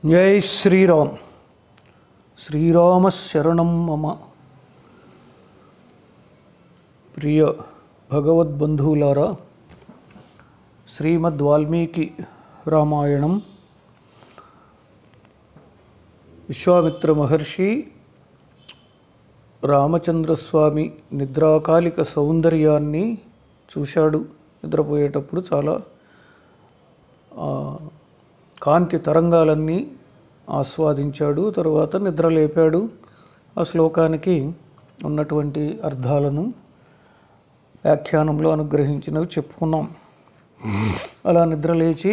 జై శ్రీరామ్ శ్రీరామ శరణం మమ ప్రియ భగవద్బంధువులారా శ్రీమద్ వాల్మీకి రామాయణం విశ్వామిత్ర మహర్షి రామచంద్రస్వామి నిద్రాకాలిక సౌందర్యాన్ని చూశాడు నిద్రపోయేటప్పుడు చాలా ఆ, కాంతి తరంగాలన్నీ ఆస్వాదించాడు తరువాత నిద్ర లేపాడు ఆ శ్లోకానికి ఉన్నటువంటి అర్థాలను వ్యాఖ్యానంలో అనుగ్రహించినవి చెప్పుకున్నాం అలా నిద్ర లేచి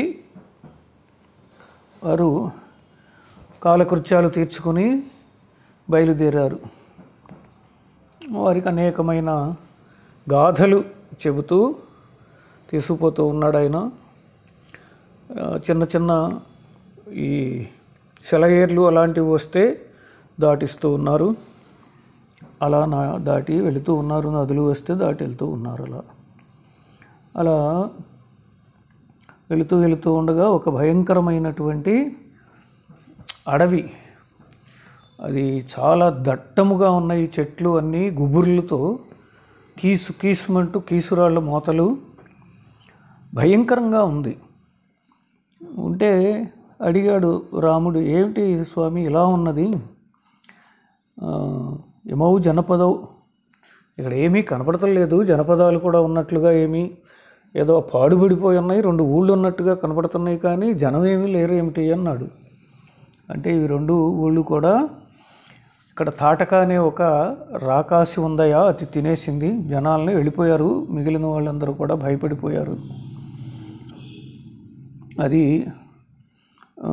వారు కాలకృత్యాలు తీర్చుకొని బయలుదేరారు వారికి అనేకమైన గాథలు చెబుతూ తీసుకుపోతూ ఉన్నాడు ఆయన ఆ, చిన్న చిన్న ఈ సెలయేర్లు అలాంటివి వస్తే దాటిస్తూ ఉన్నారు అలా నా దాటి వెళుతూ ఉన్నారు నదులు వస్తే దాటి వెళ్తూ ఉన్నారు అలా అలా వెళుతూ వెళుతూ ఉండగా ఒక భయంకరమైనటువంటి అడవి అది చాలా దట్టముగా ఉన్న ఈ చెట్లు అన్నీ గుబుర్లతో కీసు కీసుమంటూ కీసురాళ్ళ మోతలు భయంకరంగా ఉంది ఉంటే అడిగాడు రాముడు ఏమిటి స్వామి ఇలా ఉన్నది ఆ, యమౌ జనపదవు ఇక్కడ ఏమీ కనపడతలేదు జనపదాలు కూడా ఉన్నట్లుగా ఏమీ ఏదో పాడుబడిపోయి ఉన్నాయి రెండు ఊళ్ళు ఉన్నట్టుగా కనపడుతున్నాయి కానీ జనం ఏమీ లేరు ఏమిటి అన్నాడు అంటే ఇవి రెండు ఊళ్ళు కూడా ఇక్కడ తాటక అనే ఒక రాకాసి ఉందయా అది తినేసింది జనాల్ని వెళ్ళిపోయారు మిగిలిన వాళ్ళందరూ కూడా భయపడిపోయారు అది ఆ,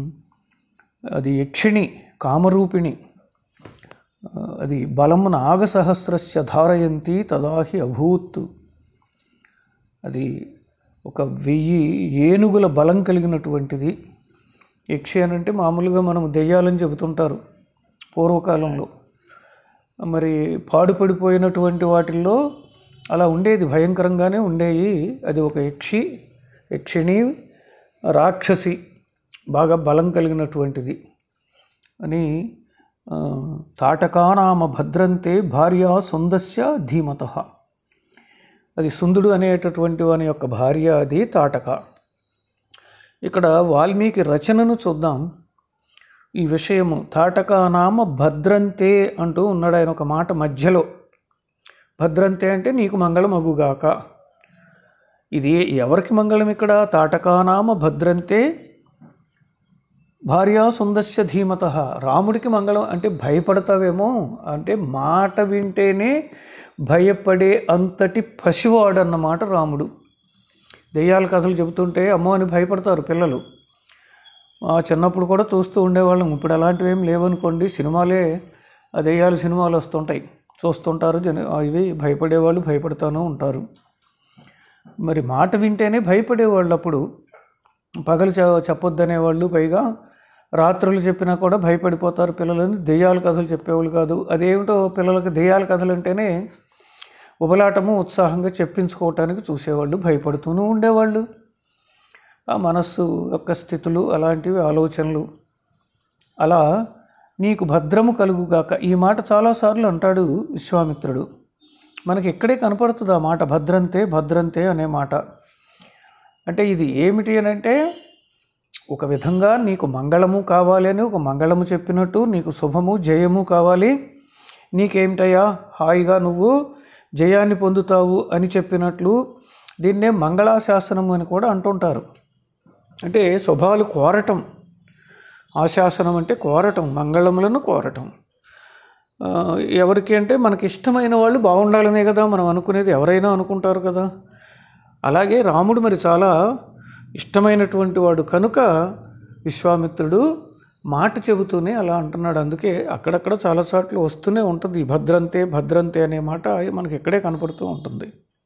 అది యక్షిణి కామరూపిణి ఆ, అది బలం నాగసహస్రస్య ధారయంతి తదాహి అభూత్ అది ఒక వెయ్యి ఏనుగుల బలం కలిగినటువంటిది యక్షి అని అంటే మామూలుగా మనం దెయ్యాలని చెబుతుంటారు పూర్వకాలంలో మరి పాడుపడిపోయినటువంటి వాటిల్లో అలా ఉండేది భయంకరంగానే ఉండేవి అది ఒక యక్షి యక్షిణి రాక్షసి బాగా బలం కలిగినటువంటిది అని ఆ, తాటకానామ భద్రంతే భార్య సుందస్య ధీమత అది సుందుడు అనేటటువంటి వాని యొక్క భార్య అది తాటక ఇక్కడ వాల్మీకి రచనను చూద్దాం ఈ విషయము తాటకానామ భద్రంతే అంటూ ఉన్నాడు ఆయన ఒక మాట మధ్యలో భద్రంతే అంటే నీకు మంగళం అగుగాక ఇది ఎవరికి మంగళం ఇక్కడ తాటకానామ భద్రంతే భార్యా సుందస్య ధీమత రాముడికి మంగళం అంటే భయపడతావేమో అంటే మాట వింటేనే భయపడే అంతటి పసివాడన్నమాట రాముడు దెయ్యాల కథలు చెబుతుంటే అమ్మో అని భయపడతారు పిల్లలు ఆ చిన్నప్పుడు కూడా చూస్తూ ఉండేవాళ్ళం ఇప్పుడు అలాంటివి ఏం లేవనుకోండి సినిమాలే ఆ దెయ్యాల సినిమాలు వస్తుంటాయి చూస్తుంటారు జన ఇవి భయపడేవాళ్ళు భయపడుతూనే ఉంటారు మరి మాట వింటేనే భయపడేవాళ్ళు అప్పుడు పగలు చె- చెప్పొద్దనేవాళ్ళు పైగా రాత్రులు చెప్పినా కూడా భయపడిపోతారు పిల్లలని దెయ్యాల కథలు చెప్పేవాళ్ళు కాదు అదేమిటో పిల్లలకి దెయ్యాల కథలు అంటేనే ఉబలాటము ఉత్సాహంగా చెప్పించుకోవటానికి చూసేవాళ్ళు భయపడుతూనే ఉండేవాళ్ళు ఆ మనస్సు యొక్క స్థితులు అలాంటివి ఆలోచనలు అలా నీకు భద్రము కలుగుగాక ఈ మాట చాలాసార్లు అంటాడు విశ్వామిత్రుడు మనకి ఇక్కడే కనపడుతుంది ఆ మాట భద్రంతే భద్రంతే అనే మాట అంటే ఇది ఏమిటి అని అంటే ఒక విధంగా నీకు మంగళము కావాలి అని ఒక మంగళము చెప్పినట్టు నీకు శుభము జయము కావాలి నీకేమిటయ్యా హాయిగా నువ్వు జయాన్ని పొందుతావు అని చెప్పినట్లు దీన్నే మంగళాశాసనం అని కూడా అంటుంటారు అంటే శుభాలు కోరటం ఆశాసనం అంటే కోరటం మంగళములను కోరటం ఆ, ఎవరికి అంటే మనకి ఇష్టమైన వాళ్ళు బాగుండాలనే కదా మనం అనుకునేది ఎవరైనా అనుకుంటారు కదా అలాగే రాముడు మరి చాలా ఇష్టమైనటువంటి వాడు కనుక విశ్వామిత్రుడు మాట చెబుతూనే అలా అంటున్నాడు అందుకే అక్కడక్కడ చాలా చోట్ల వస్తూనే ఉంటుంది భద్రంతే భద్రంతే అనే మాట మనకి ఇక్కడే కనపడుతూ ఉంటుంది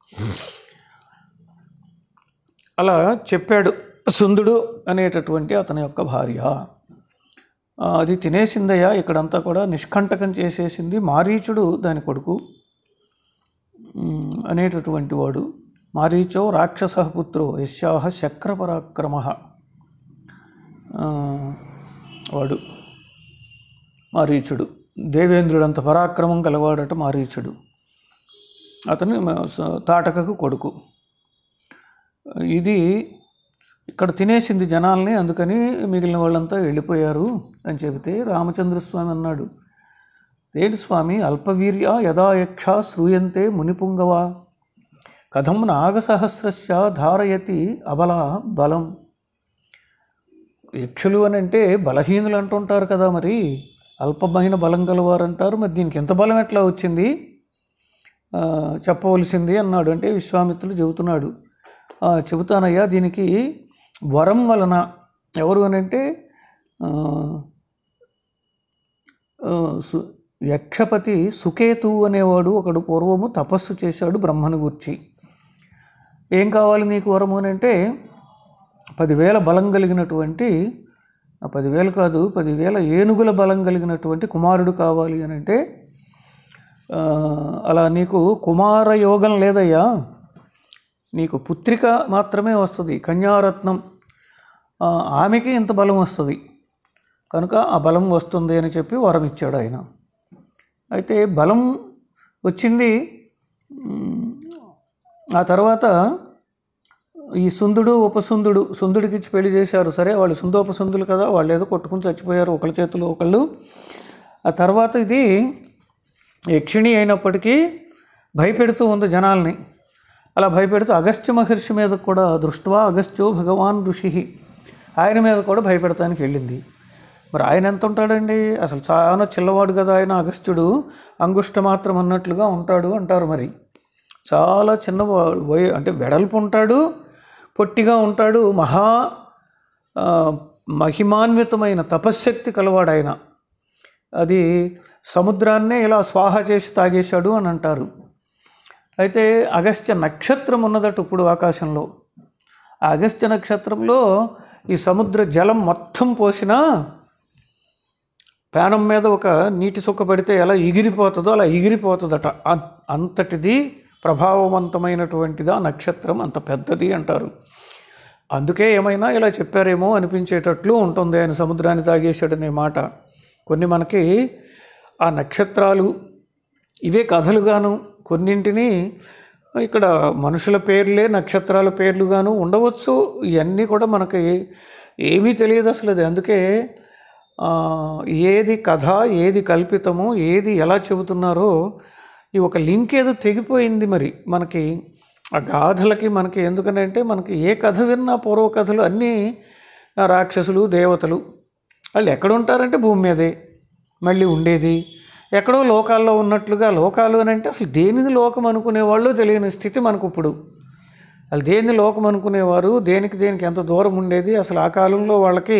అలా చెప్పాడు సుందుడు అనేటటువంటి అతని యొక్క భార్య ఆ, అది తినేసిందయ్యా ఇక్కడంతా కూడా నిష్కంటకం చేసేసింది మారీచుడు దాని కొడుకు ఉమ్, అనేటటువంటి వాడు మారీచో రాక్షస పుత్రో యశాహ శక్రపరాక్రమ వాడు మారీచుడు దేవేంద్రుడంత పరాక్రమం గలవాడట మారీచుడు అతను మ- స- తాటకకు కొడుకు ఇది ఇక్కడ తినేసింది జనాల్ని అందుకని మిగిలిన వాళ్ళంతా వెళ్ళిపోయారు అని చెబితే రామచంద్రస్వామి అన్నాడు ఏంటి స్వామి అల్పవీర్య యదా యక్ష శ్రూయంతే మునిపుంగవ కథం నాగసహస్రస్య ధారయతి అబల బలం యక్షులు అని అంటే బలహీనులు అంటుంటారు కదా మరి అల్పమైన బలం గలవారు అంటారు మరి దీనికి ఎంత బలం ఎట్లా వచ్చింది ఆ, చెప్పవలసింది అన్నాడు అంటే విశ్వామిత్రుడు చెబుతున్నాడు "ఆ, చెబుతానయ్యా దీనికి వరం వలన ఎవరు అని అంటే ఆ, ఆ, సు- యక్షపతి సుకేతు అనేవాడు ఒకడు పూర్వము తపస్సు చేశాడు బ్రహ్మను గూర్చి ఏం కావాలి నీకు వరము అని అంటే పదివేల బలం కలిగినటువంటి ఆ పదివేలు కాదు పదివేల ఏనుగుల బలం కలిగినటువంటి కుమారుడు కావాలి అని అంటే ఆ, అలా నీకు కుమార యోగం లేదయ్యా నీకు పుత్రిక మాత్రమే వస్తుంది కన్యారత్నం ఆ, ఆమెకి ఇంత బలం వస్తుంది కనుక ఆ బలం వస్తుంది అని చెప్పి వరం ఇచ్చాడు ఆయన అయితే బలం వచ్చింది ఉమ్, ఆ తర్వాత ఈ సుందుడు ఉపసుందుడు సుందుడికి ఇచ్చి పెళ్లి చేశారు సరే వాళ్ళు సుందోపసుందులు కదా వాళ్ళు ఏదో కొట్టుకుని చచ్చిపోయారు ఒకళ్ళ చేతులు ఒకళ్ళు ఆ తర్వాత ఇది యక్షిణి అయినప్పటికీ భయపెడుతూ ఉంది జనాల్ని అలా భయపెడుతూ అగస్త్య మహర్షి మీద కూడా దృష్ట్వా అగస్త్యో భగవాన్ ఋషి ఆయన మీద కూడా భయపెడతానికి వెళ్ళింది మరి ఆయన ఎంత ఉంటాడండి అసలు చాలా చిల్లవాడు కదా ఆయన అగస్త్యుడు అంగుష్ట మాత్రం అన్నట్లుగా ఉంటాడు అంటారు మరి చాలా చిన్న వా- వయ అంటే వెడల్పు ఉంటాడు పొట్టిగా ఉంటాడు మహా ఆ, మహిమాన్వితమైన తపశ్శక్తి కలవాడు ఆయన అది సముద్రాన్నే ఇలా స్వాహ చేసి తాగేశాడు అని అంటారు అయితే అగస్త్య నక్షత్రం ఉన్నదట ఇప్పుడు ఆకాశంలో ఆ అగస్త్య నక్షత్రంలో ఈ సముద్ర జలం మొత్తం పోసినా పేనం మీద ఒక నీటి చుక్క పెడితే ఎలా ఎగిరిపోతుందో అలా ఎగిరిపోతుందట అం- అంతటిది ప్రభావవంతమైనటువంటిది ఆ నక్షత్రం అంత పెద్దది అంటారు అందుకే ఏమైనా ఇలా చెప్పారేమో అనిపించేటట్లు ఉంటుంది ఆయన సముద్రాన్ని తాగేశాడనే మాట కొన్ని మనకి ఆ నక్షత్రాలు ఇవే కథలుగాను కొన్నింటిని ఇక్కడ మనుషుల పేర్లే నక్షత్రాల పేర్లుగాను ఉండవచ్చు ఇవన్నీ కూడా మనకి ఏమీ తెలియదు అసలు అది అందుకే ఆ, ఏది కథ ఏది కల్పితము ఏది ఎలా చెబుతున్నారో ఈ ఒక లింక్ ఏదో తెగిపోయింది మరి మనకి ఆ గాథలకి మనకి ఎందుకనంటే మనకి ఏ కథ విన్నా పూర్వ కథలు అన్నీ ఆ రాక్షసులు దేవతలు వాళ్ళు ఎక్కడ ఉంటారంటే భూమి మీదే మళ్ళీ ఉండేది ఎక్కడో లోకాల్లో ఉన్నట్లుగా లోకాలు అని అంటే అసలు దేనిది లోకం అనుకునేవాళ్ళు తెలియని స్థితి మనకు ఇప్పుడు అసలు దేన్ని లోకం అనుకునేవారు దేనికి దేనికి ఎంత దూరం ఉండేది అసలు ఆ కాలంలో వాళ్ళకి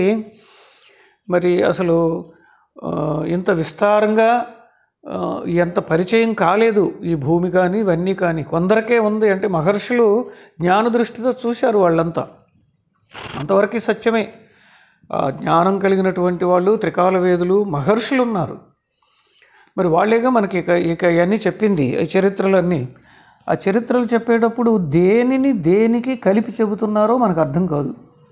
మరి అసలు ఆ, ఇంత విస్తారంగా ఆ, ఎంత పరిచయం కాలేదు ఈ భూమి కానీ ఇవన్నీ కానీ కొందరికే ఉంది అంటే మహర్షులు జ్ఞాన దృష్టితో చూశారు వాళ్ళంతా అంతవరకు సత్యమే ఆ జ్ఞానం కలిగినటువంటి వాళ్ళు త్రికాల వేదులు మహర్షులు ఉన్నారు మరి వాళ్ళేగా మనకి ఇక ఇక ఇవన్నీ చెప్పింది ఈ చరిత్రలన్నీ ఆ చరిత్రలు చెప్పేటప్పుడు దేనిని దేనికి కలిపి చెబుతున్నారో మనకు అర్థం కాదు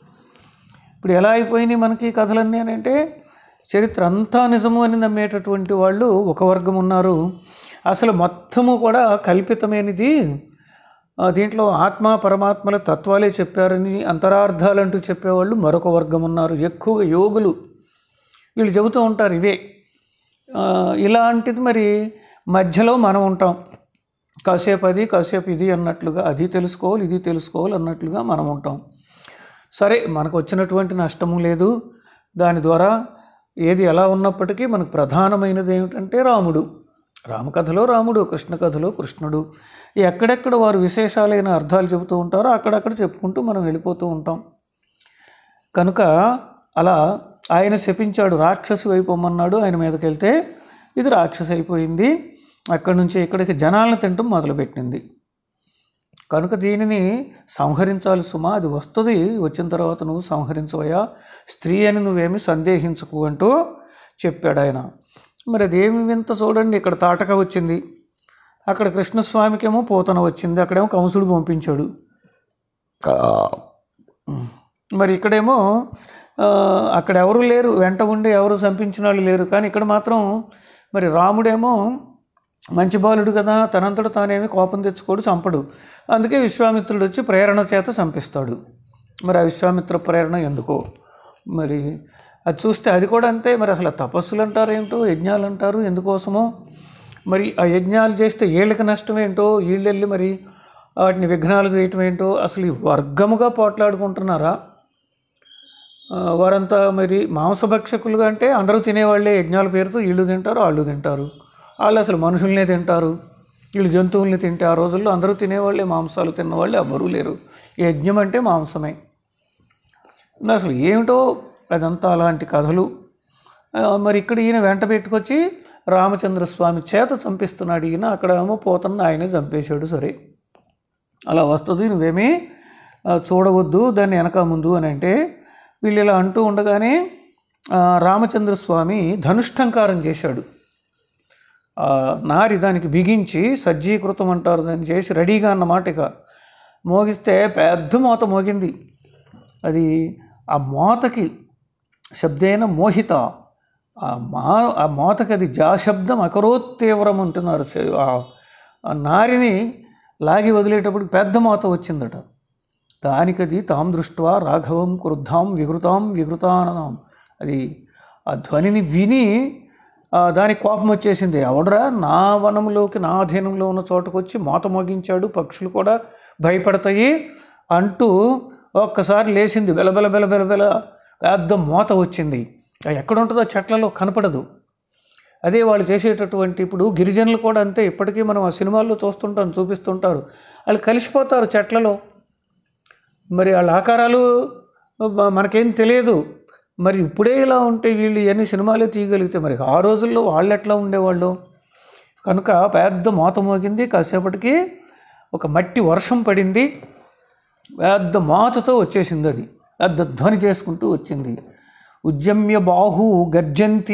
ఇప్పుడు ఎలా అయిపోయినాయి మనకి ఈ కథలన్నీ అని అంటే చరిత్ర అంతా నిజము అని నమ్మేటటువంటి వాళ్ళు ఒక వర్గం ఉన్నారు అసలు మొత్తము కూడా కల్పితమైనది ఆ, దీంట్లో ఆత్మ పరమాత్మల తత్వాలే చెప్పారని అంతరార్థాలంటూ చెప్పేవాళ్ళు మరొక వర్గం ఉన్నారు ఎక్కువగా యోగులు వీళ్ళు చెబుతూ ఉంటారు ఇవే ఆ, ఇలాంటిది మరి మధ్యలో మనం ఉంటాం కాసేపు అది కాసేపు ఇది అన్నట్లుగా అది తెలుసుకోవాలి ఇది తెలుసుకోవాలి అన్నట్లుగా మనం ఉంటాం సరే మనకు వచ్చినటువంటి నష్టము లేదు దాని ద్వారా ఏది ఎలా ఉన్నప్పటికీ మనకు ప్రధానమైనది ఏమిటంటే రాముడు రామకథలో రాముడు కృష్ణ కథలో కృష్ణుడు ఎక్కడెక్కడ వారు విశేషాలైన అర్థాలు చెబుతూ ఉంటారో అక్కడక్కడ చెప్పుకుంటూ మనం వెళ్ళిపోతూ ఉంటాం కనుక అలా ఆయన శపించాడు రాక్షసి వైపు పొమ్మన్నాడు ఆయన మీదకి వెళ్తే ఇది రాక్షసి అయిపోయింది అక్కడి నుంచి ఇక్కడికి జనాలను తింటం మొదలుపెట్టింది కనుక దీనిని సంహరించాలి సుమా అది వస్తుంది వచ్చిన తర్వాత నువ్వు సంహరించవయ్యా స్త్రీ అని నువ్వేమి సందేహించకు అంటూ చెప్పాడు ఆయన మరి అదేమి వింత చూడండి ఇక్కడ తాటక వచ్చింది అక్కడ కృష్ణస్వామికేమో పోతన వచ్చింది అక్కడేమో కంసుడు పంపించాడు మరి ఇక్కడేమో ఆ, అక్కడ ఎవరు లేరు వెంట ఉండి ఎవరు చంపించిన వాళ్ళు లేరు కానీ ఇక్కడ మాత్రం మరి రాముడేమో మంచి బాలుడు కదా తనంతట తానేమి కోపం తెచ్చుకోడు చంపడు అందుకే విశ్వామిత్రుడు వచ్చి ప్రేరణ చేత చంపిస్తాడు మరి ఆ విశ్వామిత్ర ప్రేరణ ఎందుకో మరి అది చూస్తే అది కూడా అంతే మరి అసలు తపస్సులు అంటారు ఏంటో యజ్ఞాలు అంటారు ఎందుకోసమో మరి ఆ యజ్ఞాలు చేస్తే వీళ్ళకి నష్టం ఏంటో వీళ్ళు వెళ్ళి మరి వాటిని విఘ్నాలు చేయటం ఏంటో అసలు ఈ వర్గముగా పోట్లాడుకుంటున్నారా ఆ, వారంతా మరి మాంసభక్షకులుగా అంటే అందరూ తినేవాళ్ళే యజ్ఞాల పేరుతో వీళ్ళు తింటారు వాళ్ళు తింటారు వాళ్ళు అసలు మనుషుల్నే తింటారు వీళ్ళు జంతువుల్ని తింటే ఆ రోజుల్లో అందరూ తినేవాళ్ళే మాంసాలు తిన్నవాళ్ళు ఎవ్వరూ లేరు ఈ యజ్ఞం అంటే మాంసమే అసలు ఏమిటో అదంతా అలాంటి కథలు ఆ, మరి ఇక్కడ ఈయన వెంట పెట్టుకొచ్చి రామచంద్రస్వామి చేత చంపిస్తున్నాడు ఈయన అక్కడ ఏమో పోతన్న ఆయనే చంపేశాడు సరే అలా వస్తుంది నువ్వేమీ ఆ, చూడవద్దు దాన్ని వెనక ముందు అని అంటే వీళ్ళు ఇలా అంటూ ఉండగానే ఆ, రామచంద్రస్వామి ధనుష్టంకారం చేశాడు ఆ, నారి దానికి బిగించి సజ్జీకృతం అంటారు దాన్ని చేసి రెడీగా అన్నమాట ఇక మోగిస్తే పెద్ద మోత మోగింది అది ఆ మోతకి శబ్దేన మోహిత ఆ మా ఆ మోతకి అది జాశబ్దం అకరోత్తీవ్రం అంటున్నారు చే- ఆ- ఆ నారిని లాగి వదిలేటప్పుడు పెద్ద మోత వచ్చిందట దానికది తాం దృష్ట్వా రాఘవం క్రుద్ధాం వికృతాం వికృతాననం అది ఆ ధ్వనిని విని ఆ, దానికి కోపం వచ్చేసింది ఎవడరా నా వనంలోకి నా అధీనంలో ఉన్న చోటకు వచ్చి మోత మోగించాడు పక్షులు కూడా భయపడతాయి అంటూ ఒక్కసారి లేచింది బెలబెల బెలబెల బెల పెద్ద మోత వచ్చింది అది ఎక్కడ ఉంటుందో చెట్లలో కనపడదు అదే వాళ్ళు చేసేటటువంటి ఇప్పుడు గిరిజనులు కూడా అంతే ఇప్పటికీ మనం ఆ సినిమాల్లో చూస్తుంటాం చూపిస్తుంటారు వాళ్ళు కలిసిపోతారు చెట్లలో మరి వాళ్ళ ఆకారాలు మ- మనకేం తెలియదు మరి ఇప్పుడే ఇలా ఉంటే వీళ్ళు ఇవన్నీ సినిమాలే తీయగలిగితే మరి ఆ రోజుల్లో వాళ్ళు ఎట్లా ఉండేవాళ్ళు కనుక పెద్ద మోత మోగింది కాసేపటికి ఒక మట్టి వర్షం పడింది పెద్ద మోతతో వచ్చేసింది అది పెద్ద ధ్వని చేసుకుంటూ వచ్చింది ఉద్యమ్య బాహు గర్జంతి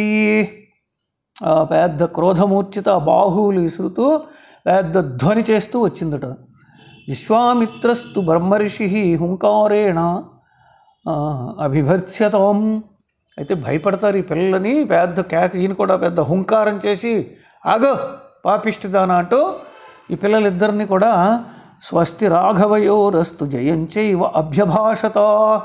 ఆ పెద్ద క్రోధమూర్చిత బాహువులు విసురుతూ పెద్ద ధ్వని చేస్తూ వచ్చిందట విశ్వామిత్రస్తు బ్రహ్మర్షి హుంకారేణ ఆ, అభిభర్త్స్యతాం అయితే భయపడతారు ఈ పిల్లలని పెద్ద కేక ఈయన కూడా పెద్ద హుంకారం చేసి ఆగో పాపిష్టిదాన అంటూ ఈ పిల్లలిద్దరిని కూడా స్వస్తి రాఘవయోరస్తు జయంచైవ అభ్యభాషత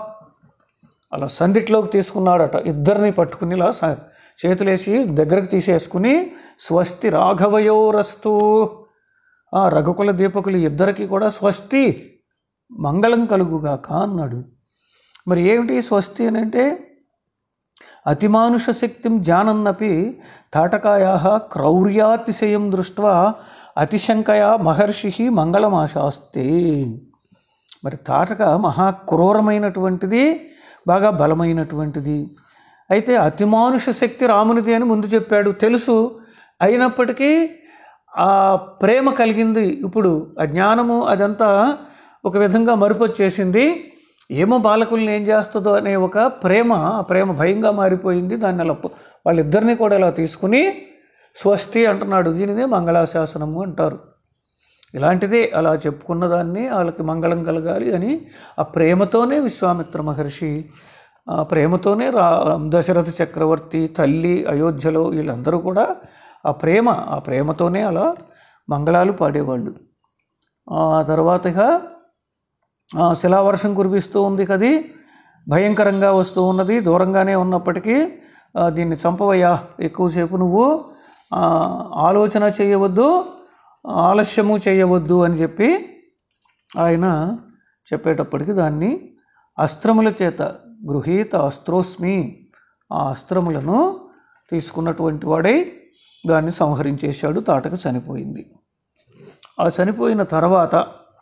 అలా సందిట్లోకి తీసుకున్నాడట ఇద్దరిని పట్టుకుని ఇలా స- చేతులేసి దగ్గరకు తీసేసుకుని స్వస్తి రాఘవయోరస్తు ఆ రఘుకుల దీపకులు ఇద్దరికి కూడా స్వస్తి మంగళం కలుగుగాక అన్నాడు మరి ఏమిటి స్వస్తి అని అంటే అతిమానుష శక్తిం జానన్నపి తాటకాయా క్రౌర్యాతిశయం దృష్ట్వా అతిశంకయా మహర్షి మంగళమాశాస్తే మరి తాటక మహా క్రూరమైనటువంటిది బాగా బలమైనటువంటిది అయితే అతిమానుష శక్తి రామునిది అని ముందు చెప్పాడు తెలుసు అయినప్పటికీ ఆ ప్రేమ కలిగింది ఇప్పుడు ఆ జ్ఞానము అదంతా ఒక విధంగా మరుపొచ్చేసింది ఏమో బాలకుల్ని ఏం చేస్తుందో అనే ఒక ప్రేమ ఆ ప్రేమ భయంగా మారిపోయింది దాన్ని అలా ప- వాళ్ళిద్దరిని కూడా ఇలా తీసుకుని స్వస్తి అంటున్నాడు దీనినే మంగళాశాసనము అంటారు ఇలాంటిదే అలా చెప్పుకున్న దాన్ని వాళ్ళకి మంగళం కలగాలి అని ఆ ప్రేమతోనే విశ్వామిత్ర మహర్షి ఆ ప్రేమతోనే రా దశరథ చక్రవర్తి తల్లి అయోధ్యలో వీళ్ళందరూ కూడా ఆ ప్రేమ ఆ ప్రేమతోనే అలా మంగళాలు పాడేవాళ్ళు ఆ తర్వాత ఇక ఆ, శిలావర్షం కురిపిస్తూ ఉంది కది భయంకరంగా వస్తూ ఉన్నది దూరంగానే ఉన్నప్పటికీ ఆ, దీన్ని చంపవయ్యా ఎక్కువసేపు నువ్వు ఆ, ఆలోచన చేయవద్దు ఆలస్యము చేయవద్దు అని చెప్పి ఆయన చెప్పేటప్పటికి దాన్ని అస్త్రముల చేత గృహీత అస్త్రోస్మి ఆ అస్త్రములను తీసుకున్నటువంటి వాడై దాన్ని సంహరించేశాడు తాటక చనిపోయింది ఆ చనిపోయిన తర్వాత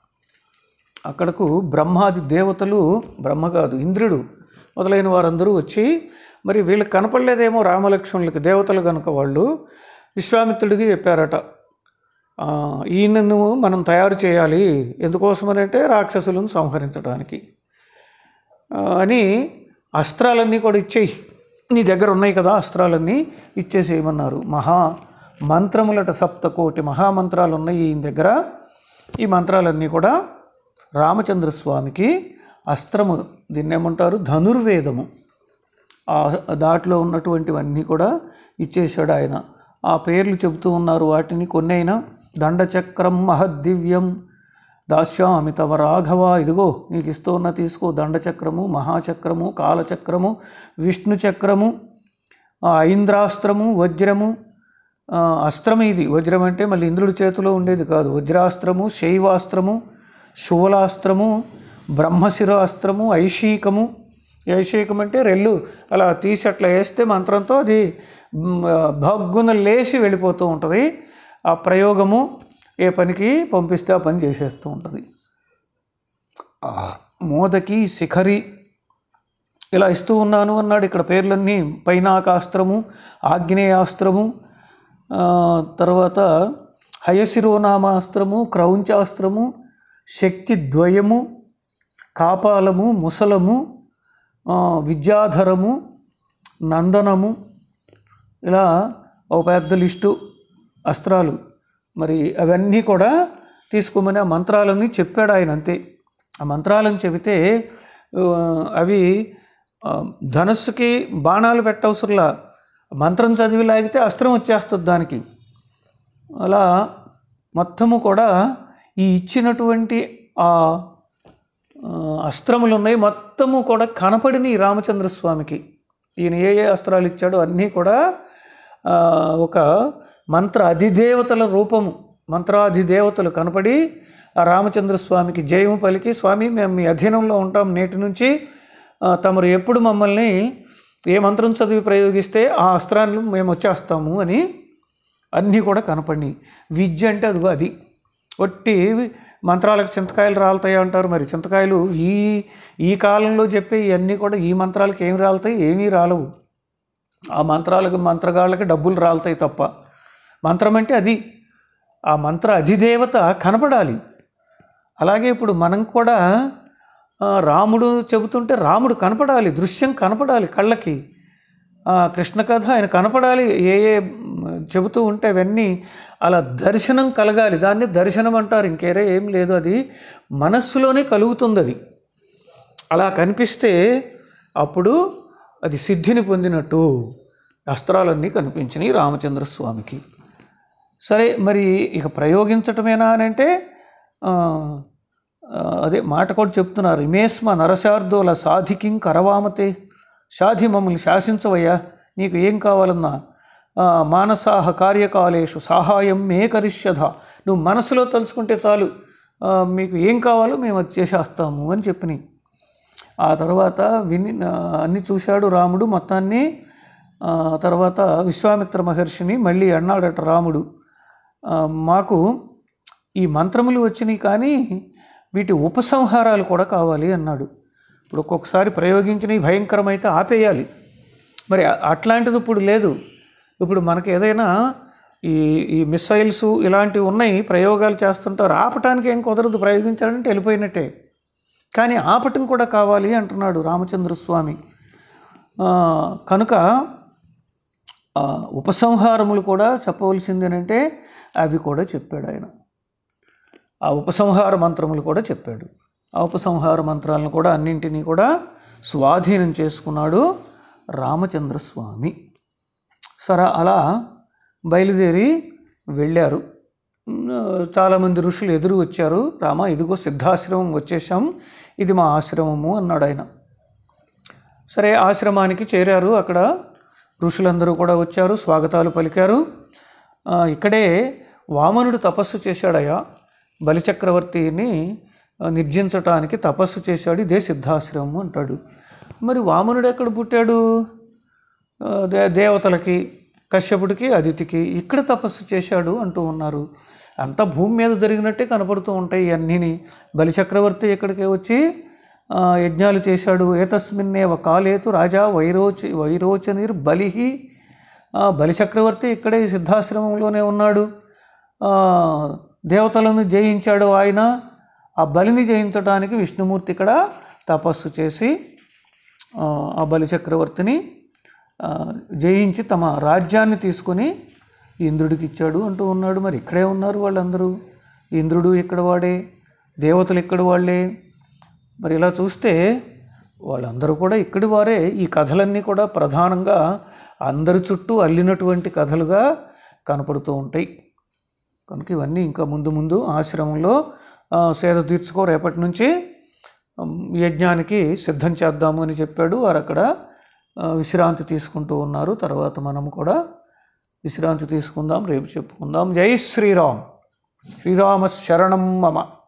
అక్కడకు బ్రహ్మాది దేవతలు బ్రహ్మ కాదు ఇంద్రుడు మొదలైన వారందరూ వచ్చి మరి వీళ్ళకి కనపడలేదేమో రామలక్ష్మణులకి దేవతలు కనుక వాళ్ళు విశ్వామిత్రుడికి చెప్పారట "ఆ, ఈయనను మనం తయారు చేయాలి ఎందుకోసమనంటే రాక్షసులను సంహరించడానికి ఆ, అని అస్త్రాలన్నీ కూడా ఇచ్చేయి నీ దగ్గర ఉన్నాయి కదా అస్త్రాలన్నీ ఇచ్చేసేయమన్నారు మహా మంత్రములట సప్తకోటి మహామంత్రాలు ఉన్నాయి ఈయన దగ్గర ఈ మంత్రాలన్నీ కూడా రామచంద్ర స్వామికి అస్త్రము దీన్ని ఏమంటారు ధనుర్వేదము ఆ దాంట్లో ఉన్నటువంటివన్నీ కూడా ఇచ్చేశాడు ఆయన ఆ పేర్లు చెబుతూ ఉన్నారు వాటిని కొన్ని అయినా దండచక్రం మహద్దివ్యం దాస్యామి తవ రాఘవ ఇదిగో నీకు ఇస్తూ ఉన్న తీసుకో దండచక్రము మహాచక్రము కాలచక్రము విష్ణు చక్రము ఆ ఐంద్రాస్త్రము వజ్రము ఆ, అస్త్రం ఇది వజ్రం అంటే మళ్ళీ ఇంద్రుడి చేతిలో ఉండేది కాదు వజ్రాస్త్రము శైవాస్త్రము శూలాస్త్రము బ్రహ్మశిరాస్త్రము ఐషీకము ఐషీకం అంటే రెల్లు అలా తీసి అట్లా వేస్తే మంత్రంతో అది మ్, భగ్గున లేచి వెళ్ళిపోతూ ఉంటుంది ఆ ప్రయోగము ఏ పనికి పంపిస్తే ఆ పని చేసేస్తూ ఉంటుంది ఆ, మోదకి శిఖరి ఇలా ఇస్తూ ఉన్నాను అన్నాడు ఇక్కడ పేర్లన్నీ పైనాకాస్త్రము ఆగ్నేయాస్త్రము ఆ, తర్వాత హయశిరోనామాస్త్రము క్రౌంచాస్త్రము శక్తి ద్వయము కాపాలము ముసలము ఆ, విద్యాధరము నందనము ఇలా ఒక పెద్ద లిస్టు అస్త్రాలు మరి అవన్నీ కూడా తీసుకోమని ఆ మంత్రాలన్నీ చెప్పాడు ఆయన అంతే ఆ మంత్రాలను చెబితే ఆ, అవి ఆ, ధనుస్సుకి బాణాలు పెట్టవసరంలా మంత్రం చదివి లాగితే అస్త్రం వచ్చేస్తుంది దానికి అలా మొత్తము కూడా ఈ ఇచ్చినటువంటి ఆ ఆ, అస్త్రములు ఉన్నాయి మొత్తము కూడా కనపడినాయి రామచంద్ర స్వామికి ఈయన ఏ ఏ అస్త్రాలు ఇచ్చాడో అన్నీ కూడా ఆ, ఒక మంత్ర అధిదేవతల రూపము మంత్రాధిదేవతలు కనపడి ఆ రామచంద్ర స్వామికి జయము పలికి స్వామి మేము మీ అధీనంలో ఉంటాం నేటి నుంచి ఆ, తమరు ఎప్పుడు మమ్మల్ని ఏ మంత్రం చదివి ప్రయోగిస్తే ఆ అస్త్రాన్ని మేము వచ్చేస్తాము అని అన్నీ కూడా కనపడినాయి విద్య అంటే అదిగో అది ఒట్టి మంత్రాలకు చింతకాయలు రాలుతాయి అంటారు మరి చింతకాయలు ఈ ఈ కాలంలో చెప్పే ఇవన్నీ కూడా ఈ మంత్రాలకు ఏమి రాలుతాయి ఏమీ రాలవు ఆ మంత్రాలకు మంత్రగాళ్ళకి డబ్బులు రాలుతాయి తప్ప మంత్రం అంటే అది ఆ మంత్ర అధిదేవత కనపడాలి అలాగే ఇప్పుడు మనం కూడా ఆ, రాముడు చెబుతుంటే రాముడు కనపడాలి దృశ్యం కనపడాలి కళ్ళకి ఆ, కృష్ణ కథ ఆయన కనపడాలి ఏ ఏ మ్, చెబుతూ ఉంటే అవన్నీ అలా దర్శనం కలగాలి దాన్ని దర్శనం అంటారు ఇంకేరే ఏం లేదు అది మనస్సులోనే కలుగుతుంది అది అలా కనిపిస్తే అప్పుడు అది సిద్ధిని పొందినట్టు అస్త్రాలన్నీ కనిపించినాయి రామచంద్ర స్వామికి సరే మరి ఇక ప్రయోగించటమేనా అని అంటే ఆ, ఆ, అదే మాట కూడా చెప్తున్నారు ఇమేస్మ నరశార్దోల సాధికిం కరవామతే సాధి మమ్మల్ని శాసించవయ్యా నీకు ఏం కావాలన్నా ఆ, మానసాహ కార్యకాలేషు సహాయం మే కరిష్యధ నువ్వు మనసులో తలుచుకుంటే చాలు ఆ, మీకు ఏం కావాలో మేము అది చేసేస్తాము అని చెప్పినాయి ఆ తర్వాత విని ఆ, అన్ని చూశాడు రాముడు మొత్తాన్ని ఆ, తర్వాత విశ్వామిత్ర మహర్షిని మళ్ళీ అన్నాడట రాముడు ఆ, మాకు ఈ మంత్రములు వచ్చినాయి కానీ వీటి ఉపసంహారాలు కూడా కావాలి అన్నాడు ఇప్పుడు ఒక్కొక్కసారి ప్రయోగించినవి భయంకరమైతే ఆపేయాలి మరి అ- అట్లాంటిది ఇప్పుడు లేదు ఇప్పుడు మనకి ఏదైనా ఈ ఈ మిసైల్స్ ఇలాంటివి ఉన్నాయి ప్రయోగాలు చేస్తుంటారు ఆపటానికి ఏం కుదరదు ప్రయోగించాలంటే వెళ్ళిపోయినట్టే కానీ ఆపటం కూడా కావాలి అంటున్నాడు రామచంద్ర స్వామి ఆ, కనుక ఆ, ఉపసంహారములు కూడా చెప్పవలసిందేనంటే అవి కూడా చెప్పాడు ఆయన ఆ ఉపసంహార మంత్రములు కూడా చెప్పాడు ఆ ఉపసంహార మంత్రాలను కూడా అన్నింటినీ కూడా స్వాధీనం చేసుకున్నాడు రామచంద్ర స్వామి సరే అలా బయలుదేరి వెళ్ళారు ఉమ్, చాలామంది ఋషులు ఎదురు వచ్చారు రామ ఇదిగో సిద్ధాశ్రమం వచ్చేసాం ఇది మా ఆశ్రమము అన్నాడు ఆయన సరే ఆశ్రమానికి చేరారు అక్కడ ఋషులందరూ కూడా వచ్చారు స్వాగతాలు పలికారు ఆ, ఇక్కడే వామనుడు తపస్సు చేశాడయ్యా బలిచక్రవర్తిని ఆ, నిర్జించటానికి తపస్సు చేశాడు ఇదే సిద్ధాశ్రమం అంటాడు మరి వామనుడు ఎక్కడ పుట్టాడు ఆ, దే దేవతలకి కశ్యపుడికి అదితికి ఇక్కడ తపస్సు చేశాడు అంటూ ఉన్నారు అంతా భూమి మీద జరిగినట్టే కనపడుతూ ఉంటాయి ఇవన్నీని బలిచక్రవర్తి ఇక్కడికి వచ్చి ఆ, యజ్ఞాలు చేశాడు ఏతస్మిన్నేవ కాలేతు రాజా వైరోచి వైరోచనిర్ బలిహి ఆ, బలిచక్రవర్తి ఇక్కడే ఈ సిద్ధాశ్రమంలోనే ఉన్నాడు ఆ, దేవతలను జయించాడు ఆయన ఆ బలిని జయించడానికి విష్ణుమూర్తి ఇక్కడ తపస్సు చేసి ఆ, ఆ బలి చక్రవర్తిని ఆ, జయించి తమ రాజ్యాన్ని తీసుకొని ఇంద్రుడికి ఇచ్చాడు అంటూ ఉన్నాడు మరి ఇక్కడే ఉన్నారు వాళ్ళందరూ ఇంద్రుడు ఇక్కడ వాడే దేవతలు ఇక్కడ వాళ్ళే మరి ఇలా చూస్తే వాళ్ళందరూ కూడా ఇక్కడి వారే ఈ కథలన్నీ కూడా ప్రధానంగా అందరి చుట్టూ అల్లినటువంటి కథలుగా కనపడుతూ ఉంటాయి కనుక ఇవన్నీ ఇంకా ముందు ముందు ఆశ్రమంలో ఆ, సేద తీర్చుకో రేపటి నుంచి ఉమ్, యజ్ఞానికి సిద్ధం చేద్దాము అని చెప్పాడు వారు అక్కడ ఆ, విశ్రాంతి తీసుకుంటూ ఉన్నారు తర్వాత మనం కూడా విశ్రాంతి తీసుకుందాం రేపు చెప్పుకుందాం జై శ్రీరామ్ శ్రీరామ శరణం మమ